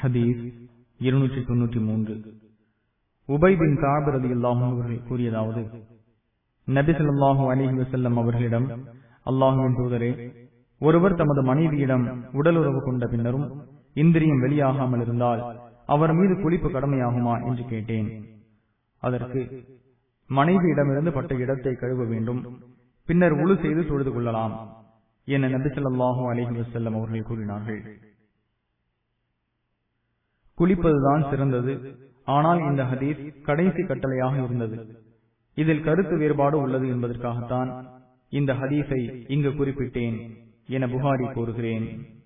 ஹதீஸ் இருநூற்றி தொன்னூற்றி மூன்று உபைபின் காபரதி அல்லாஹும் அவர்கள் கூறியதாவது நபிசல்லாஹூ அலிஹி வசல்லம் அவர்களிடம் அல்லாஹுவின் தூதரே ஒருவர் தமது மனைவியிடம் உடலுறவு கொண்ட பின்னரும் இந்திரியம் வெளியாகாமல் இருந்தால் அவர் மீது குளிப்பு கடமையாகுமா என்று கேட்டேன் அதற்கு மனைவியிடமிருந்து பட்ட இடத்தை கழுவ வேண்டும் பின்னர் உழு செய்து தொழுது கொள்ளலாம் என நபிசல்லாஹூ அலிஹி வசல்லம் அவர்கள் கூறினார்கள் குளிப்பதுதான் சிறந்தது ஆனால் இந்த ஹதீஸ் கடைசி கட்டளையாக இருந்தது இதில் கருத்து வேறுபாடு உள்ளது என்பதற்காகத்தான் இந்த ஹதீஸை இங்கு குறிப்பிட்டேன் என புகாரி கூறுகிறேன்